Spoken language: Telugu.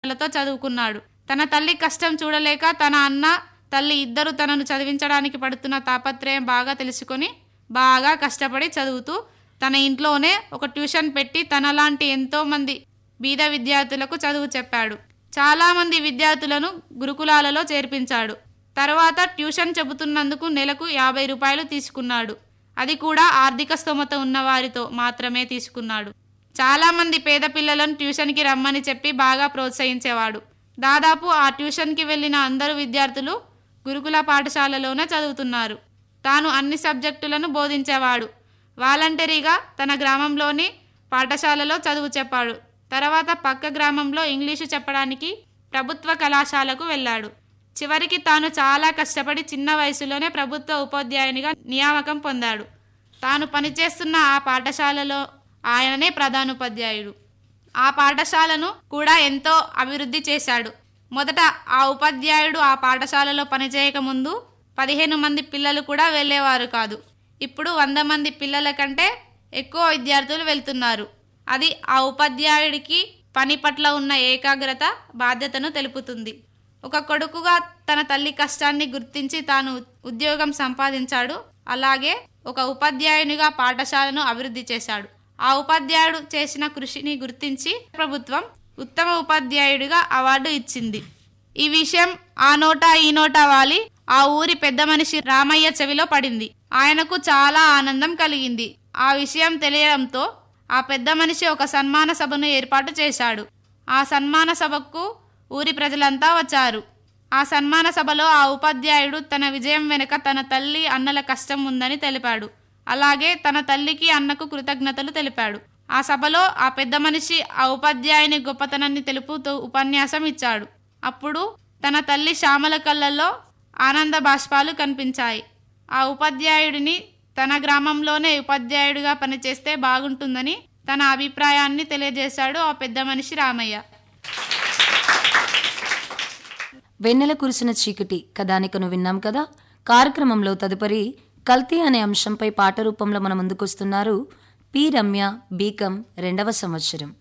తెలివితేటలతో చదువుకున్నాడు తన తల్లి కష్టం చూడలేక తన అన్న తల్లి ఇద్దరు తనను చదివించడానికి పడుతున్న తాపత్రయం బాగా తెలుసుకొని బాగా కష్టపడి చదువుతూ తన ఇంట్లోనే ఒక ట్యూషన్ పెట్టి తనలాంటి ఎంతోమంది బీద విద్యార్థులకు చదువు చెప్పాడు చాలామంది విద్యార్థులను గురుకులాలలో చేర్పించాడు తర్వాత ట్యూషన్ చెబుతున్నందుకు నెలకు యాభై రూపాయలు తీసుకున్నాడు అది కూడా ఆర్థిక స్తోమత ఉన్న వారితో మాత్రమే తీసుకున్నాడు చాలామంది పేద పిల్లలను ట్యూషన్కి రమ్మని చెప్పి బాగా ప్రోత్సహించేవాడు దాదాపు ఆ ట్యూషన్కి వెళ్ళిన అందరు విద్యార్థులు గురుకుల పాఠశాలలోనే చదువుతున్నారు తాను అన్ని సబ్జెక్టులను బోధించేవాడు వాలంటరీగా తన గ్రామంలోని పాఠశాలలో చదువు చెప్పాడు తర్వాత పక్క గ్రామంలో ఇంగ్లీషు చెప్పడానికి ప్రభుత్వ కళాశాలకు వెళ్ళాడు చివరికి తాను చాలా కష్టపడి చిన్న వయసులోనే ప్రభుత్వ ఉపాధ్యాయునిగా నియామకం పొందాడు తాను పనిచేస్తున్న ఆ పాఠశాలలో ఆయననే ప్రధానోపాధ్యాయుడు ఆ పాఠశాలను కూడా ఎంతో అభివృద్ధి చేశాడు మొదట ఆ ఉపాధ్యాయుడు ఆ పాఠశాలలో పనిచేయక ముందు పదిహేను మంది పిల్లలు కూడా వెళ్ళేవారు కాదు ఇప్పుడు వంద మంది పిల్లల కంటే ఎక్కువ విద్యార్థులు వెళ్తున్నారు అది ఆ ఉపాధ్యాయుడికి పని పట్ల ఉన్న ఏకాగ్రత బాధ్యతను తెలుపుతుంది ఒక కొడుకుగా తన తల్లి కష్టాన్ని గుర్తించి తాను ఉద్యోగం సంపాదించాడు అలాగే ఒక ఉపాధ్యాయునిగా పాఠశాలను అభివృద్ధి చేశాడు ఆ ఉపాధ్యాయుడు చేసిన కృషిని గుర్తించి ప్రభుత్వం ఉత్తమ ఉపాధ్యాయుడిగా అవార్డు ఇచ్చింది ఈ విషయం ఆ నోట ఈ నోట వాలి ఆ ఊరి పెద్ద మనిషి రామయ్య చెవిలో పడింది ఆయనకు చాలా ఆనందం కలిగింది ఆ విషయం తెలియడంతో ఆ పెద్ద మనిషి ఒక సన్మాన సభను ఏర్పాటు చేశాడు ఆ సన్మాన సభకు ఊరి ప్రజలంతా వచ్చారు ఆ సన్మాన సభలో ఆ ఉపాధ్యాయుడు తన విజయం వెనుక తన తల్లి అన్నల కష్టం ఉందని తెలిపాడు అలాగే తన తల్లికి అన్నకు కృతజ్ఞతలు తెలిపాడు ఆ సభలో ఆ పెద్ద మనిషి ఆ ఉపాధ్యాయుని గొప్పతనాన్ని తెలుపుతూ ఉపన్యాసం ఇచ్చాడు అప్పుడు తన తల్లి శ్యామల కళ్ళల్లో ఆనంద బాష్పాలు కనిపించాయి ఆ ఉపాధ్యాయుడిని తన గ్రామంలోనే ఉపాధ్యాయుడిగా పనిచేస్తే బాగుంటుందని తన అభిప్రాయాన్ని తెలియజేశాడు ఆ పెద్ద మనిషి రామయ్య వెన్నెల కురిసిన చీకటి కథానికను విన్నాం కదా కార్యక్రమంలో తదుపరి కల్తీ అనే అంశంపై పాట రూపంలో మన ముందుకొస్తున్నారు పి రమ్య బీకం రెండవ సంవత్సరం